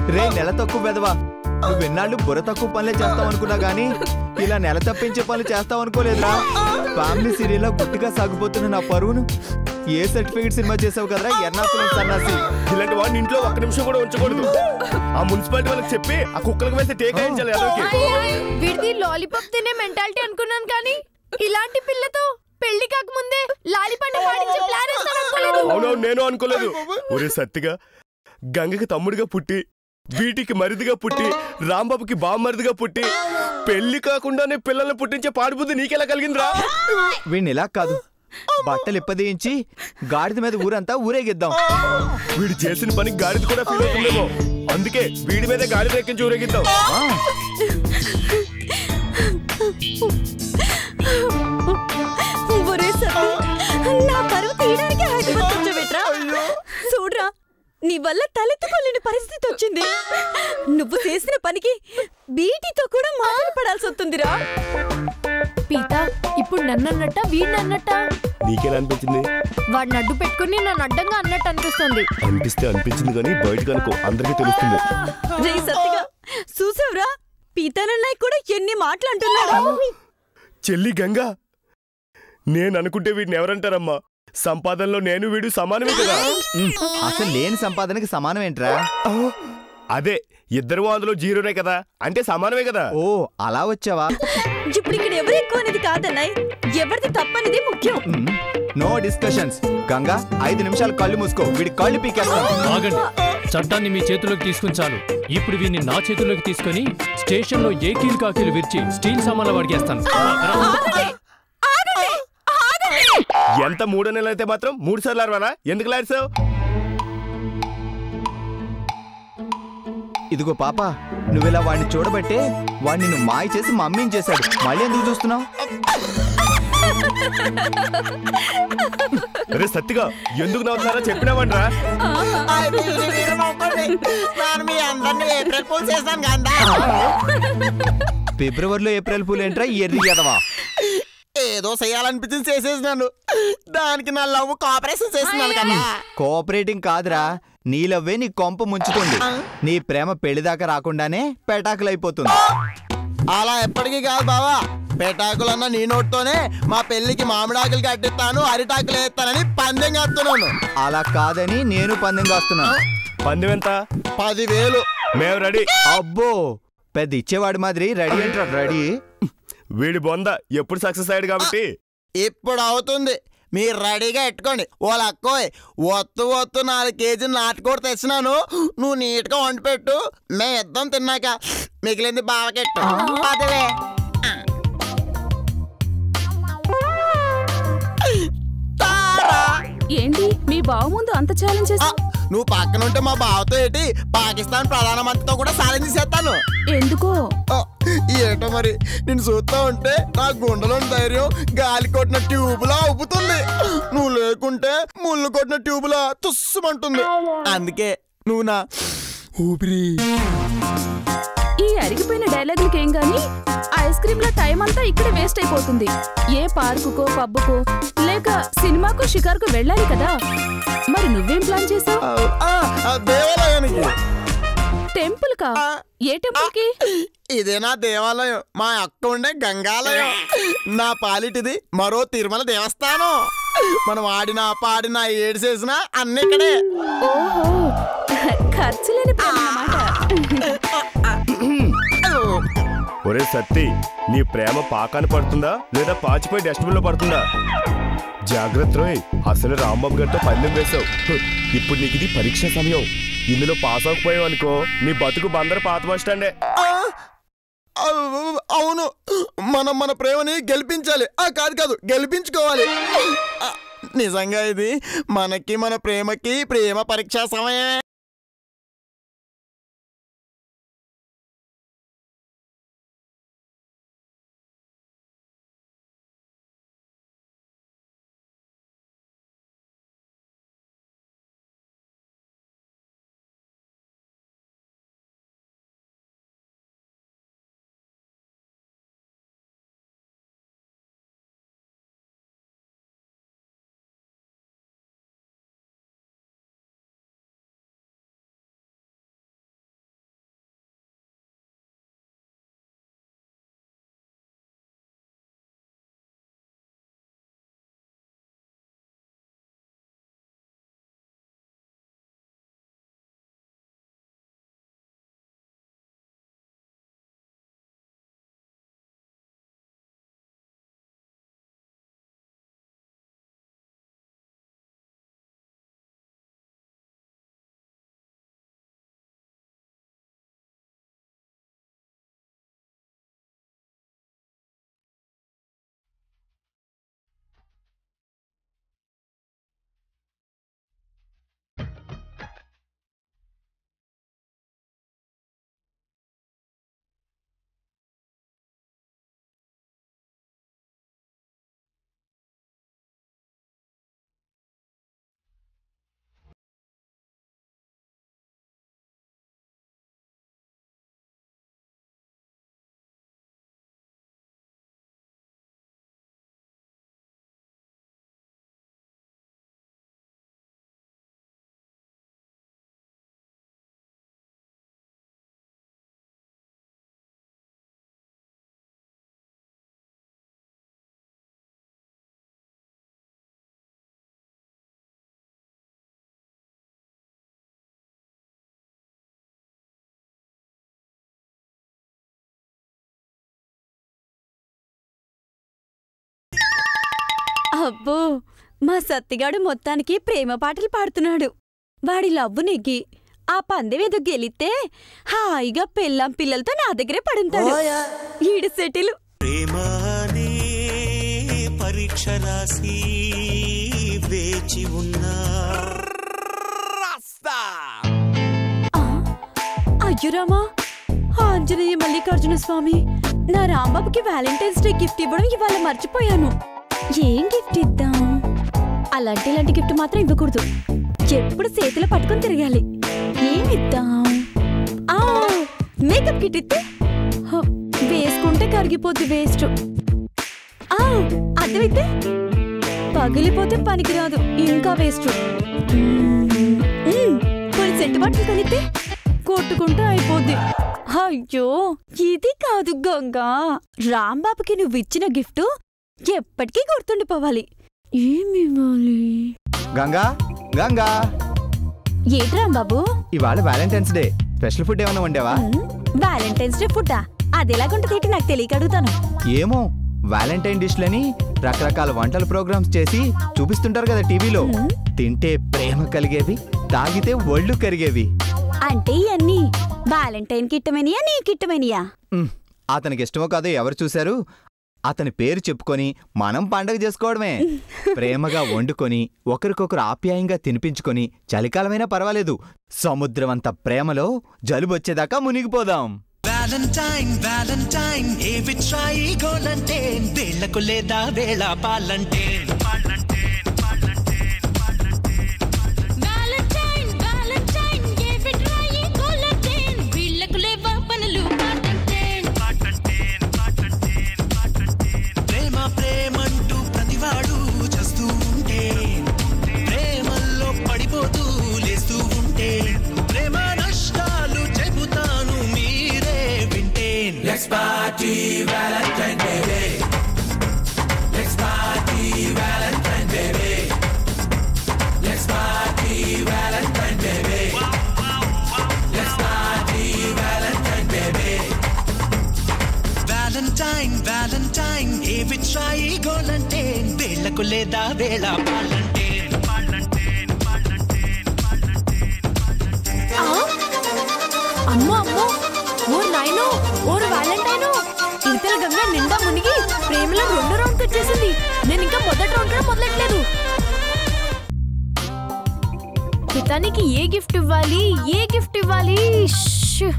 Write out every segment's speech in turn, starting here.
రే నెల తక్కువ వెదవా నువ్వు ఎన్నాళ్ళు బుర్ర తక్కువ పనులే చేస్తావు అనుకున్నా గానీ ఇలా నెల తప్పించే పనులు చేస్తావు అనుకోలేదురా ఫ్యామిలీ సీరియల్లో గుట్టుగా సాగిపోతున్న నా పరువును ఏ సర్టిఫికేట్ సినిమా చేసావు కదరా ఎర్నాకులం సన్నాసి ఇలాంటి వాడిని ఇంట్లో ఒక్క నిమిషం కూడా ఉంచకూడదు ఆ మున్సిపాలిటీ వాళ్ళకి చెప్పి ఆ కుక్కలకు వేస్తే టేకాయించాలి అదొకే వీడిది లాలీపాప్ తినే మెంటాలిటీ అనుకున్నాను కానీ ఇలాంటి పిల్లతో పెళ్లి కాకముందే లాలీపాట పాడించే ప్లాన్ అనుకోలేదు అవునవును నేను అనుకోలేదు ఒరే సత్తిగా గంగకి తమ్ముడిగా పుట్టి వీటికి మరిదిగా పుట్టి రాంబాబుకి బామ్మరిదిగా పుట్టి పెళ్లి కాకుండానే పిల్లల్ని పుట్టించే పాడుబుద్ధి నీకెలా కలిగిందిరా వీడిని ఇలా కాదు బట్టలు ఇప్పదీయించి గాడిద మీద ఊరంతా ఊరేగిద్దాం వీడు చేసిన పని గాడిద కూడా ఫీల్ అవుతుందేమో అందుకే వీడి మీదే గాడిద ఎక్కించి ఊరేగిద్దాం ఆ, ఒరే సత్తి, నా పరువు తీయడానికి హైదరాబాద్ వచ్చావేట్రా? చూడ్రా నీ వల్ల తలెత్తుకోలేని పరిస్థితి వచ్చింది నువ్వు చేసిన పనికి బీటీతో కూడా మాటలు పడాల్సి వస్తుందిరా పీత ఇప్పుడు నన్ను అన్నట్ట వీడిని అన్నట్ట నీకెలా అనిపించింది వాడిని అడ్డు పెట్టుకుని నన్ను అడ్డంగా అన్నట్టు అనిపిస్తుంది అనిపిస్తే అనిపించింది కానీ బయటకు అనుకో అందరికీ తెలుస్తుంది రే సత్తిగా చూసావురా పీతానన్నయ్య కూడా ఎన్ని మాటలు అంటున్నాడు చెల్లి గంగా నేను అనుకుంటే వీడిని ఎవరంటారమ్మా సంపాదనలో నేను వీడు సమానమే కదా ఉమ్, అసలు లేని సంపాదనకి సమానం ఏంట్రా అదే ఇద్దరు అందులో జీరోనే కదా అంటే సమానమే కదా ఓ అలా వచ్చావా ఇప్పుడు ఇక్కడ ఎవరు ఎక్కువ అనేది కాదన్నాయ్ ఎవరిది తప్పనేది ముఖ్యం ఉమ్, నో డిస్కషన్స్ గంగా ఐదు నిమిషాలు కళ్ళు మూసుకో వీడి కళ్ళు పీకేస్తాను ఆగండి చట్టాన్ని మీ చేతిలోకి తీసుకుని చాలు ఇప్పుడు వీడిని నా చేతిలోకి తీసుకొని స్టేషన్లో ఏకీలు కాకీలు విరిచి స్టీల్ సామాన్లు అడిగేస్తాను ఆగండి! ఆగండి! ఆగండి! ఎంత మూడో నెలలు అయితే మాత్రం మూడు సార్లు అరవాలా ఎందుకు లారిసావు ఇదిగో పాప నువ్విలా వాడిని చూడబట్టే వాడిని నువ్వు మాయ చేసి మమ్మీని చేశాడు మళ్ళీ ఎందుకు చూస్తున్నావు అరే సత్తిగా ఎందుకు నవ్వుతున్నారో చెప్పినావంట్రా నేను మీ అందరినీ ఏప్రిల్ పూల్ చేశాను కదా ఫిబ్రవరిలో ఏప్రిల్ పూలు ఏంట్రా ఎర్రి ఎదవా ఏదో చేయాలనిపించింది చేసేసినాను దానికి నా లవ్ కోఆపరేషన్ చేస్తున్నాను కదా కోఆపరేటింగ్ కాదురా నీలవ్వే నీ కొంప ముంచుతుంది నీ ప్రేమ పెళ్లిదాకా రాకుండానే పెటాకులైపోతుంది అలా ఎప్పటికీ కాదు బావా పెటాకులన్న నీ నోట్తోనే మా పెళ్లికి మామిడాకులు కట్టిస్తాను అరిటాకులు వేస్తానని పందెం కడుతున్నాను అలా కాదని నేను పందెం కాస్తున్నాను పందెం ఎంత పదివేలు మేము రెడీ అబ్బో పెద్ద ఇచ్చేవాడి మాదిరి రెడీ అంటారా రెడీ వీడి బొంద ఎప్పుడు సక్సెస్ అయ్యాడు కాబట్టి ఇప్పుడు అవుతుంది మీరు రెడీగా పెట్టుకోండి ఓ లక్కోయ్ ఒత్తు ఒత్తు నాలుగు కేజీలు నాటుకోడి తెచ్చినాను నువ్వు నీట్గా వండి పెట్టు మే ఇద్దరం తిన్నాక మిగిలింది బావకెట్టు పదవే తారా! ఏంటి మీ బావ ముందు అంత ఛాలెంజ్ ఆ, నువ్వు పక్కన ఉంటే మా బావతో ఏంటి పాకిస్తాన్ ప్రధానమంత్రితో కూడా ఛాలెంజ్ చేస్తాను ఎందుకో ఆ, ఏటో మరి నేను చూస్తా ఉంటే నా గుండెలోని ధైర్యం గాలి కొట్టిన ట్యూబులా ఉబ్బుతుంది నువ్వు లేకుంటే ముళ్ళు కొట్టిన ట్యూబులా తుస్సుమంటుంది అందుకే నువ్వు నా ఊపిరి ఈ అరిగిపోయిన డైలాగులకి ఏం గాని ఐస్ క్రీమ్ లో టైం అంతా ఇక్కడ వేస్ట్ అయిపోతుంది ఏ పార్కుకో పబ్బుకో లేక సినిమాకో షికారుకో వెళ్ళాలి కదా మరి నువ్వేం ప్లాన్ చేసావు ఆ, ఆ దేవాలయానికి టెంపుల్ కా ఏ టెంపుల్ కి ఇదే నా దేవాలయం మా అక్క ఉండే గంగాలయం నా పాలిటిది మరో తిరుమల దేవస్థానం మనం ఆడినా పాడినా ఏడు చేసినా అన్ని ఇక్కడే ఓహో ఖర్చు లేని ప్లాన్ అన్నమాట ఒరే సత్తి నీ ప్రేమ పాకాన పడుతుందా లేదా పాచిపోయి డస్ట్బిన్ లో పడుతుందా జాగ్రత్త రోయ్ అసలు రాంబాబు గారితో పందెం వేశావు హ్, ఇప్పుడు నీకు ఇది పరీక్ష సమయం ఇందులో పాస్ అవ్వకపోయావు అనుకో నీ బతుకు బందరు పాత బస్ స్టాండే ఆ, అవ్- అవును మనం మన ప్రేమని గెలిపించాలి ఆ కాదు కాదు గెలిపించుకోవాలి ఆ, నిజంగా ఇది మనకి మన ప్రేమకి ప్రేమ పరీక్షా సమయమే అబ్బో మా సత్తిగాడు మొత్తానికి ప్రేమ పాటలు పాడుతున్నాడు వాడి లవ్వు నెగ్గి ఆ పందెం ఏదో గెలిస్తే హాయిగా పెళ్ళాం పిల్లలతో నా దగ్గరే పడుంటాడు ఈడు సెటిలు ప్రేమానే పరీక్ష రాసి వేచి ఉన్నా అయ్యురామా ఆంజనేయ మల్లికార్జున స్వామి నా రాంబాబుకి వ్యాలంటైన్స్ డే గిఫ్ట్ ఇవ్వడం ఇవాళ మర్చిపోయాను ఏం గిఫ్ట్ ఇద్దాం అలాంటి ఇలాంటి గిఫ్ట్ మాత్రం ఇవ్వకూడదు ఎప్పుడు చేతిలో పట్టుకొని తిరగాలి ఏమిద్దాం ఆ మేకప్ కిట్ ఇస్తే హ, వేసుకుంటే కరిగిపోద్ది వేస్ట్ ఆ అద్దెమైతే పగిలిపోతే పనికిరాదు ఇంకా వేస్ట్ కొన్ని సెట్ బట్టలు కొనితే కొట్టుకుంటే అయిపోద్ది అయ్యో ఇది కాదు గంగా రాంబాబుకి నువ్వు ఇచ్చిన గిఫ్ట్ ఎప్పటికీ గుర్తుండిపోవాలి ఏమివ్వాలి గంగా గంగా ఏంటి రాంబాబు ఇవాళ వ్యాలంటైన్స్ డే స్పెషల్ ఫుడ్ ఏమైనా వండావా వ్యాలంటైన్స్ డే ఫుడ్డా అది ఎలాగుంటది ఏంటి నాకు తెలియక అడుగుతాను ఏమో వ్యాలంటైన్ డిష్లని రకరకాల వంటల ప్రోగ్రామ్స్ చేసి చూపిస్తుంటారు కదా టీవీలో తింటే ప్రేమ కలిగేవి తాగితే ఒళ్ళు కరిగేవి అంటే ఇవన్నీ వ్యాలంటైన్ కిట్టమనియా నీ కిట్టమనియా ఉమ్, అతనికి ఇష్టమో కాదో ఎవరు చూశారు అతని పేరు చెప్పుకొని మనం పండగ చేసుకోవడమే ప్రేమగా వండుకొని ఒకరికొకరు ఆప్యాయంగా తినిపించుకొని చలికాలమైనా పర్వాలేదు సముద్రం అంత ప్రేమలో జలుబొచ్చేదాకా మునిగిపోదాం వ్యాలంటైన్ వ్యాలంటైన్ ఏ విచ్రాయి గోలంటేన్ వేళ్లకు లేదా వేళ పాలంటేన్ వ్యాలంటైన్ వ్యాలంటైన్ ఏ విట్రాయి కోలంటైన్ వీళ్ళకు లేవా పనులు పాటంటైన్ ప్రేమ ప్రేమంటూ ప్రతివాడు చేస్తూ ఉంటే ప్రేమల్లో పడిపోతూ లేస్తూ ఉంటే ప్రేమ నష్టాలు చెబుతాను మీరే వింటే let's party valentine baby let's party valentine baby let's party valentine baby let's party valentine baby valentine valentine ఏ విచ్రాయి గోలంటేన్ వేళ్లకు లేదా వేళ పాలంటేన్ అమ్మో అమ్మో ఓ నాయనో ఓరు వ్యాలంటైనో ఇవతల గంగ నిండా మునిగి ప్రేమలో రెండో రౌండ్కి వచ్చేసింది నేను ఇంకా మొదటి రౌండ్ కూడా మొదలెట్లేదు పితానికి ఏ గిఫ్ట్ ఇవ్వాలి ఏ గిఫ్ట్ ఇవ్వాలి ష్.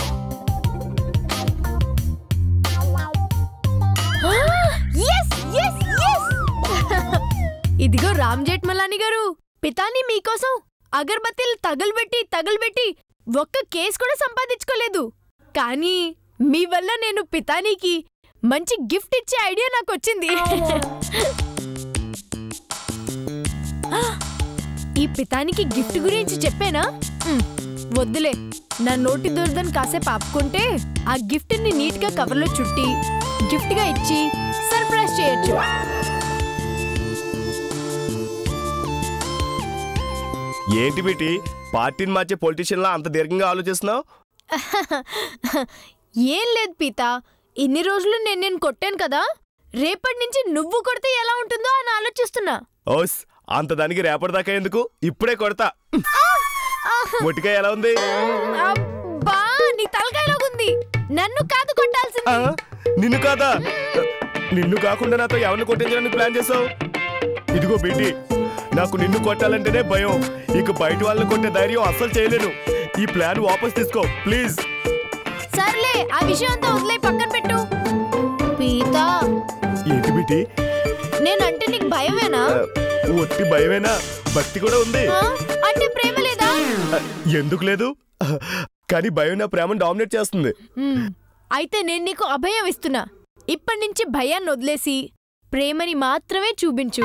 ఆ, yes, yes, yes! ఇదిగో రామ్ జేఠ్మలాని గారు పితాని మీకోసం అగర్బత్తీలు తగలబెట్టి తగలబెట్టి ఒక్క కేసు కూడా సంపాదించుకోలేదు కానీ మీ వల్ల నేను పితానీకి మంచి గిఫ్ట్ ఇచ్చే ఐడియా నాకు వచ్చింది ఆ, ఈ పితానికి గిఫ్ట్ గురించి చెప్పేనా మ్, వద్దులే నా నోటి దురదని కాసేపు ఆపుకుంటే ఆ గిఫ్ట్ ని నీట్ గా కవర్లో చుట్టి గిఫ్ట్ గా ఇచ్చి సర్ప్రైజ్ చేయొచ్చు ఏంటి బిటి పార్టీని మార్చే పొలిటీషియన్లా అంత దీర్ఘంగా ఆలోచిస్తున్నావు ఏం లేదు పీత ఇన్ని రోజులు నేను నేను కొట్టాను కదా రేపటి నుంచి నువ్వు కొడితే ఎలా ఉంటుందో అని ఆలోచిస్తున్నా ఓస్ అంత దానికి రేపటిదాకా ఎందుకు ఇప్పుడే కొడతా మొట్టికాయ ఎలా ఉంది అబ్బా నీ తలకాయలాగుంది నన్ను కాదు కొట్టాల్సింది ఆ, నిన్ను కాదా నిన్ను కాకుండా నాతో ఎవరిని కొట్టించడానికి ప్లాన్ చేసావు ఇదిగో బిడ్డి నాకు నిన్ను కొట్టాలంటేనే భయం ఇక బయట వాళ్ళని కొట్టే ధైర్యం అస్సలు చేయలేను ఈ ప్లాన్ వాపస్ తీసుకో ప్లీజ్ సర్లే ఆ విషయం అంతా వదిలే పక్కన పెట్టు పీత ఏంటి బిడ్డి నేనంటే నీకు భయమేనా ఆ, ఒట్టి భయమేనా భక్తి కూడా ఉంది ఆ? అంటే ప్రేమ లేదా ఆ, ఎందుకు లేదు కానీ భయం నా ప్రేమను డామినేట్ చేస్తుంది మ్, అయితే నేను నీకు అభయం ఇస్తున్నా ఇప్పటి నుంచి భయాన్ని వదిలేసి ప్రేమని మాత్రమే చూపించు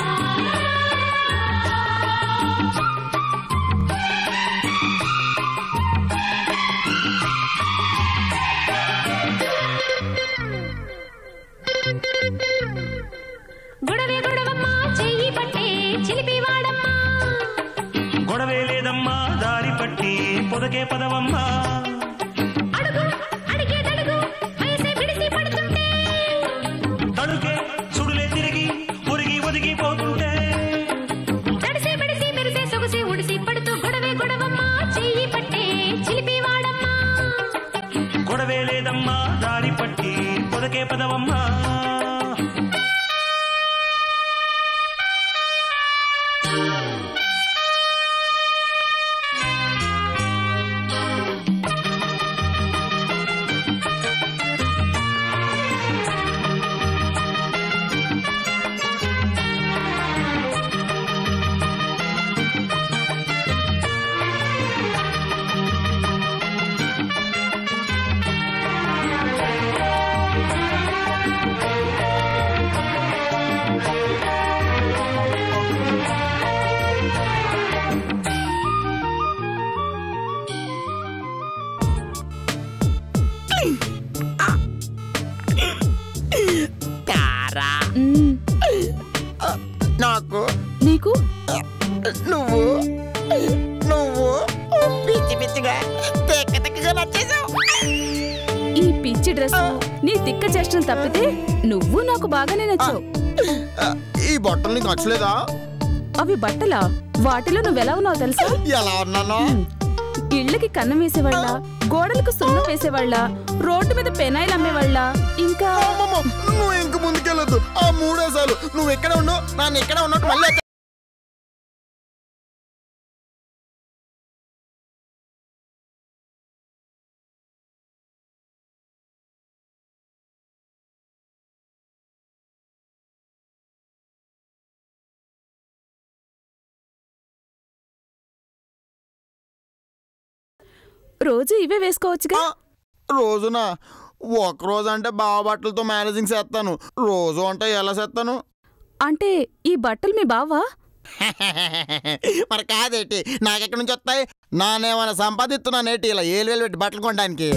గొడవే గొడవమ్మా చెయ్యి పట్టే చిలిపి వాడమ్మా గొడవే లేదమ్మా దారి పట్టి పొదకే పదవమ్మా అడుగు అడిగేదడుగు వయసే విడిసి పడుతుంటే తడుకే సుడులే తిరిగి ఒరిగి ఒదిగి లేదమ్మా దారి పట్టి పొదకే పదవమ్మా తారా మ్మ్. నాకు నీకు నువ్వు నువ్వు పిచ్చి పిచ్చిగా తెక్క తెక్కగా నచ్చేసావు ఈ పిచ్చి డ్రెస్ నీ తిక్క చేష్టలు తప్పితే నువ్వు నాకు బాగానే నచ్చావు ఆ, ఈ బట్టలు నీకు నచ్చలేదా అవి బట్టలా వాటిలో నువ్వెలా ఉన్నావు తెలుసా ఎలా ఉన్నాను ఇళ్ళకి కన్నం వేసేవాళ్ళ గోడలకు సున్నం వేసేవాళ్ళ రోడ్డు మీద పెనాయిలు అమ్మేవాళ్ళ ఇంకా అమ్మమ్మ, నువ్వు ఇంక ముందుకెళ్ళొద్దు ఆ మూడేసాలు నువ్వు ఎక్కడ ఉండు నన్ను ఎక్కడ ఉన్నట్టు మళ్ళీ వచ్చే- రోజు ఇవే వేసుకోవచ్చుగా ఆ, రోజున ఒక రోజు అంటే బావ బట్టలతో మేనేజింగ్ చేస్తాను రోజు అంటే ఎలా చేస్తాను అంటే ఈ బట్టలు మీ బావా మరి కాదేటి నాకెక్కడి నుంచి వస్తాయి నానేమైనా సంపాదిస్తున్నానేటి ఇలా ఏలు వేలు పెట్టి బట్టలు కొనడానికి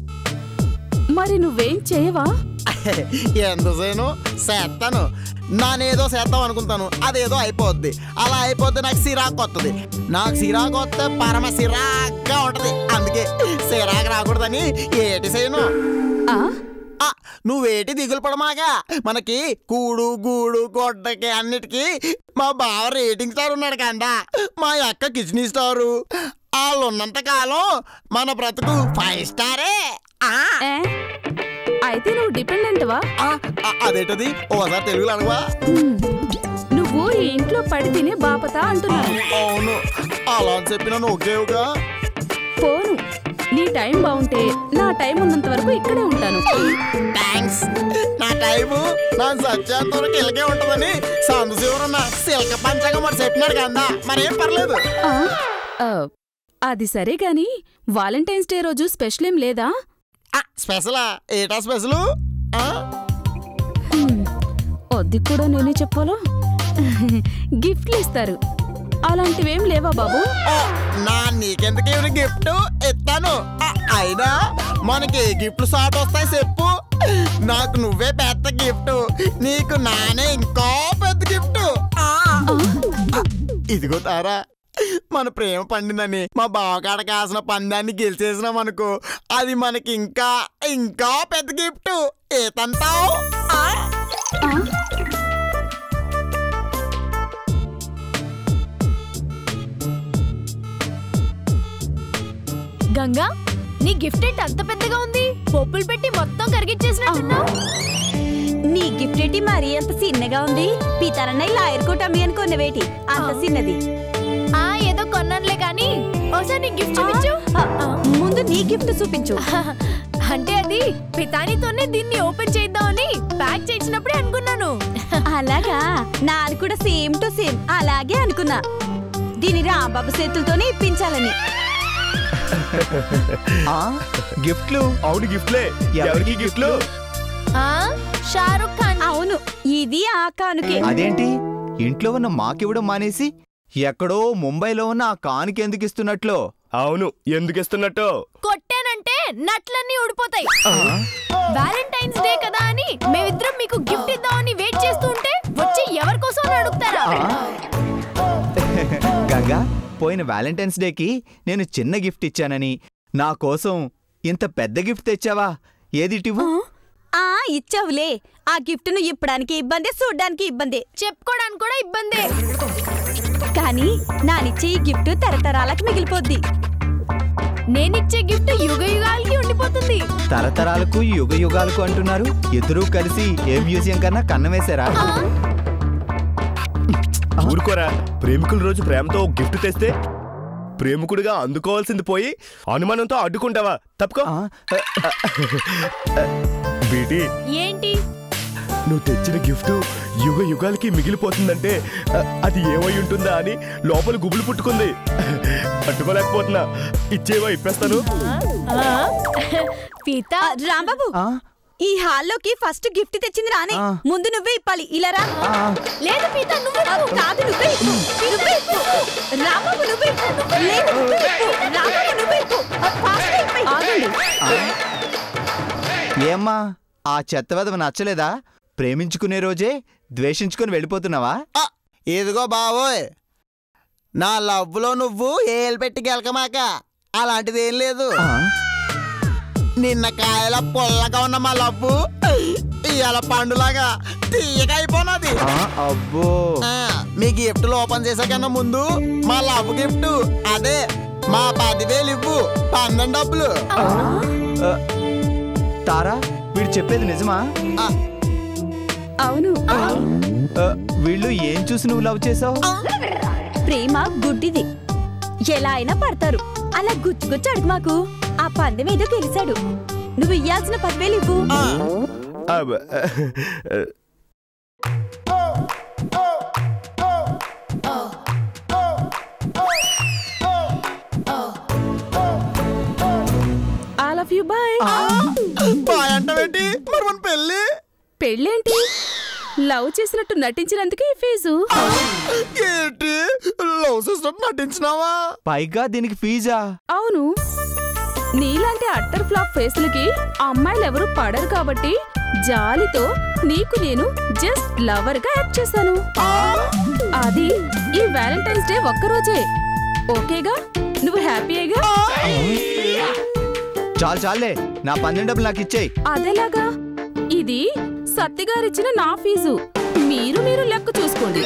మరి నువ్వేం చేయవా ఎందుకు చేయను చేస్తాను నానేదో చేద్దాం అనుకుంటాను అదేదో అయిపోద్ది అలా అయిపోద్ది నాకు సిరాకు వస్తుంది నాకు సిరాకు వస్తే పరమ సిరాగ్గా ఉంటది అందుకే సిరాకు రాకూడదని ఏటి చేయను ఆ ఆ, నువ్వేటి దిగులు పడమాగా మనకి కూడు గూడు గొడ్డకి అన్నిటికీ మా బావ రేటింగ్ స్టార్ ఉన్నాడు కందా మా అక్క కిడ్నీ స్టారు వాళ్ళు ఉన్నంత కాలం మన బ్రతుకు ఫైవ్ స్టారే ఆ, ఏ? అయితే నువ్వు డిపెండెంట్వా ఆ, ఆ, అదేంటది ఓసారి తెలుగులో అడగవా హ్మ్. నువ్వు ఈ ఇంట్లో పడి తినే బాపత అంటున్నాను అవును అలా అని చెప్పిన ఓకేవుగా పోను నీ టైం బాగుంటే నా టైం ఉన్నంత వరకు ఇక్కడే ఉంటాను థ్యాంక్స్ నా టైము నా సత్యాంత వరకు ఇలాగే ఉంటుందని సందు శివరన్న సిల్క పంచగా మరి చెప్పినాడు కదా మరేం పర్లేదు ఆ, ఆ, అది సరే గాని వాలంటైన్స్ డే రోజు స్పెషల్ ఏం లేదా ఆ, స్పెషలా ఏటా స్పెషల్ ఆ? హ్మ్. అది కూడా నేనే చెప్పాలా గిఫ్ట్లు ఇస్తారు అలాంటివేం లేవా బాబు ఓ, నా నీకెందుకు ఇవ్వని గిఫ్ట్ ఇస్తాను ఆ, అయినా మనకి ఏ గిఫ్ట్లు షార్ట్ వస్తాయి చెప్పు నాకు నువ్వే పెద్ద గిఫ్ట్ నీకు నానే ఇంకో పెద్ద గిఫ్ట్ ఆ. ఆ, ఇదిగో తారా మన ప్రేమ పండిందని మా బావకాడ కాసిన పందాన్ని గెలిచేసినాం అనుకో అది మనకి ఇంకా ఇంకా పెద్ద గిఫ్ట్ ఏతంటావు ఆ? గంగా నీ గిఫ్ట్ ఏంటి అంత పెద్దగా ఉంది పప్పులు పెట్టి మొత్తం కరిగిచ్చేసినట్టున్నావు నీ గిఫ్ట్ ఏంటి మరి అంత చిన్నగా ఉంది పీతారన్న లాయర్ కోట్ అమ్మి అనుకున్నవేటి అంత చిన్నది ఆ ఏదో కొన్నానులే కానీ ఒకసారి నీ గిఫ్ట్ చూపించు ముందు నీ గిఫ్ట్ చూపించు అంటే అది పితానితోనే దీన్ని ఓపెన్ చేద్దామని ప్యాక్ చేసినప్పుడే అనుకున్నాను అలాగా నాది కూడా సేమ్ టు సేమ్ అలాగే అనుకున్నా దీని రాంబాబు చేతులతోనే ఇప్పించాలని ఆ, గిఫ్ట్లు అవును గిఫ్ట్లే ఎవరికి గిఫ్ట్లు ఆ షారుఖ్ ఖాన్ అవును ఇది ఆ కానుకే అదేంటి ఇంట్లో ఉన్న మాకివ్వడం మానేసి ఎక్కడో ముంబైలో ఉన్న ఆ కానికి ఎందుకు ఇస్తున్నట్లు అవును ఎందుకు ఇస్తున్నట్టు కొట్టానంటే నట్లన్నీ ఊడిపోతాయి వ్యాలంటైన్స్ డే కదా అని మేమిద్దరం మీకు గిఫ్ట్ ఇద్దామని వెయిట్ చేస్తూ ఉంటే వచ్చి ఎవరి కోసం అని అడుగుతారా గంగా పోయిన వ్యాలంటైన్స్ డేకి నేను చిన్న గిఫ్ట్ ఇచ్చానని నా కోసం ఇంత పెద్ద గిఫ్ట్ తెచ్చావా ఏది ఇటివ్వు ఆ ఇచ్చావులే ఆ గిఫ్ట్ ను ఇప్పడానికి ఇబ్బంది చూడ్డానికి ఇబ్బంది చెప్పుకోవడానికి కూడా ఇబ్బందే కానీ నానిచ్చే ఈ గిఫ్ట్ తరతరాలకు మిగిలిపోద్ది నేనిచ్చే గిఫ్ట్ యుగ యుగాలకి ఉండిపోతుంది తరతరాలకు యుగ యుగాలకు అంటున్నారు ఇద్దరూ కలిసి ఏ మ్యూజియం కన్నా కన్నం వేశారా ఊరుకోరా ప్రేమికుల రోజు ప్రేమతో ఒక గిఫ్ట్ తెస్తే ప్రేమికుడిగా అందుకోవాల్సింది పోయి అనుమానంతో అడ్డుకుంటావా తప్పుకో ఆ, బీటీ ఏంటి నువ్వు తెచ్చిన గిఫ్ట్ యుగ యుగాలకి మిగిలిపోతుందంటే అ, అది ఏమై ఉంటుందా అని లోపల గుబులు పుట్టుకుంది పట్టుకోలేకపోతున్నా ఇచ్చేవా ఇప్పేస్తాను ఆ? పీత ఆ, రాంబాబు ఆ, ఈ హాల్లోకి ఫస్ట్ గిఫ్ట్ తెచ్చింది రానే ఆ. ముందు నువ్వే ఇప్పాలి ఇలా రా ఆ, లేదు పీత నువ్వు ఆ, కాదు నువ్వే ఇప్పు నువ్వే ఇప్పు రాంబాబు నువ్వే ఇప్పు లేదు నువ్వే ఇప్పు రాంబాబు నువ్వే ఇప్పు ఆ, fast గా ఇప్పేయ్. ఆగండి ఏమ్మా ఆ చెత్త వెదవ నచ్చలేదా ప్రేమించుకునే రోజే ద్వేషించుకుని వెళ్ళిపోతున్నావా ఆ, ఇదిగో బావోయ్ నా లవ్లో నువ్వు ఏలు పెట్టి గెలకమాక అలాంటిది ఏం లేదు ఆ, నిన్న కాయల పొల్లగా ఉన్న మా లవ్వు ఇవాళ పండులాగా తీయగా అయిపోనది ఆ, అబ్బో ఆ, మీ గిఫ్ట్లు ఓపెన్ చేసే కన్నా ముందు మా లవ్ గిఫ్ట్ అదే మా పదివేలు ఇవ్వు పన్నెండు డబ్బులు ఆ, తారా వీడు చెప్పేది నిజమా ఆ, అవును ఆ, వీళ్ళు ఏం చూసి నువ్వు లవ్ చేసావు ప్రేమ గుడ్డిది ఎలా అయినా పడతారు అలా గుచ్చు గుచ్చు అడుగు మాకు ఆ పందెం ఏదో గెలిచాడు నువ్వు ఇయ్యాల్సిన పదివేలు ఇవ్వు ఆ. అబ్బ, all of you bye bye అంటావేంటి మరి మన పెళ్ళి పెళ్ళేంటి లవ్ చేసినట్టు నటించినందుకు ఈ ఫీజు ఏంటి లవ్ సిస్టర్ నటించినావా పైగా దీనికి ఫీజా అవును నీలాంటి అట్టర్ ఫ్లాప్ ఫేస్లకి అమ్మాయిలు ఎవరు పడరు కాబట్టి జాలితో నీకు నేను జస్ట్ లవర్ గా యాక్ట్ చేశాను అది ఈ వ్యాలంటైన్స్ డే ఒక్కరోజే ఓకేగా నువ్వు హ్యాపీయేగా చాలు చాలే నా పన్నెండు డబ్బులు నాకు ఇచ్చేయి అదేలాగా ఇది సత్తిగారిచ్చిన నా ఫీజు మీరు మీరు లెక్క చూసుకోండి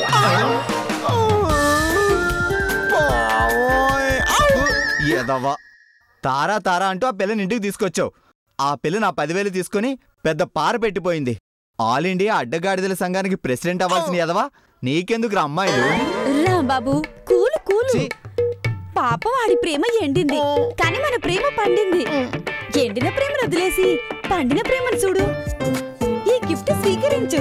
బావోయ్. ఔ! ఎదవా తారా తారా అంటూ ఆ పిల్లని ఇంటికి తీసుకొచ్చావు ఆ పిల్ల నా పదివేలు తీసుకొని పెద్ద పార పెట్టిపోయింది ఆల్ ఇండియా అడ్డగాడిదల సంఘానికి ప్రెసిడెంట్ అవ్వాల్సిన ఎదవా నీకెందుకు అమ్మాయిలు రాంబాబు కూలు కూలు ఛీ. పాపం వాడి ప్రేమ ఎండింది కానీ మన ప్రేమ పండింది ఎండిన ప్రేమను వదిలేసి పండిన ప్రేమను చూడు ఈ గిఫ్ట్ స్వీకరించు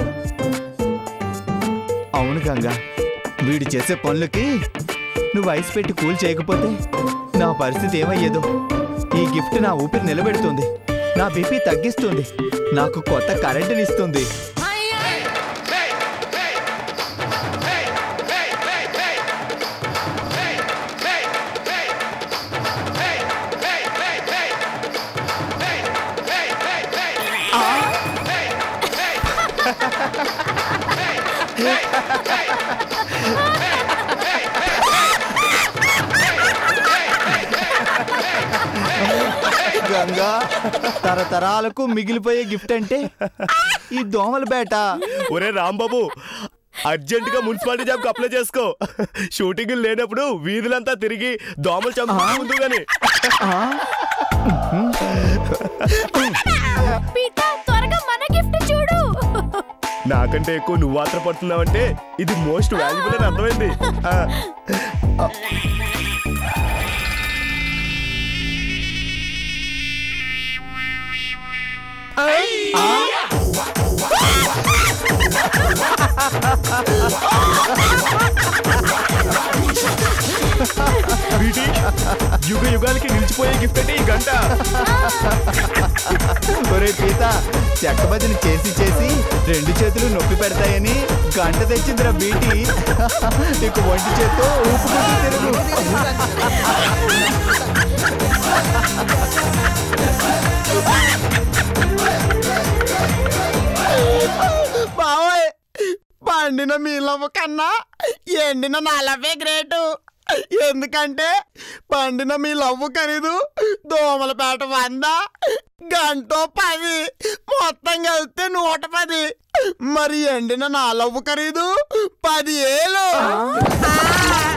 అవును గంగా వీడు చేసే పనులకి నువ్వు ఐస్ పెట్టి కూల్ చేయకపోతే నా పరిస్థితి ఏమయ్యేదో ఈ గిఫ్ట్ నా ఊపిరి నిలబెడుతుంది నా బీపీ తగ్గిస్తుంది నాకు కొత్త కరెంటునిస్తుంది గంగా తరతరాలకు మిగిలిపోయే గిఫ్ట్ అంటే ఈ దోమల బేట ఒరే రాంబాబు అర్జెంట్ గా మున్సిపాలిటీ జాబ్ కు అప్లై చేసుకో షూటింగ్ లేనప్పుడు వీధులంతా తిరిగి దోమలు చంపుకుంటూ ముందు గాని ఆ? పీత త్వరగా మన గిఫ్ట్ చూడు నాకంటే ఎక్కువ నువ్వు ఆత్రపడుతున్నావంటే ఇది మోస్ట్ వాల్యుబుల్ అని అర్థమైంది ఆ, వీటి యుగ యుగాలకి నిలిచిపోయే గిఫ్ట్ అంటే ఈ గంట ఒరే పీత చెక్కబదిన చేసి చేసి రెండు చేతులు నొప్పి పెడతాయని గంట తెచ్చిందిరా బీటి నీకు ఒంటి చేత్తో ఊపుకుంటూ తిరుగు బావోయ్ పండిన మీ లవ్ కన్నా ఎండిన నా లవ్వే గ్రేటు ఎందుకంటే పండిన మీ లవ్ ఖరీదు దోమలపేట వంద గంటో పది మొత్తం కలిస్తే నూట పది మరి ఎండిన నా లవ్ ఖరీదు పది ఏళ్ళు ఆ!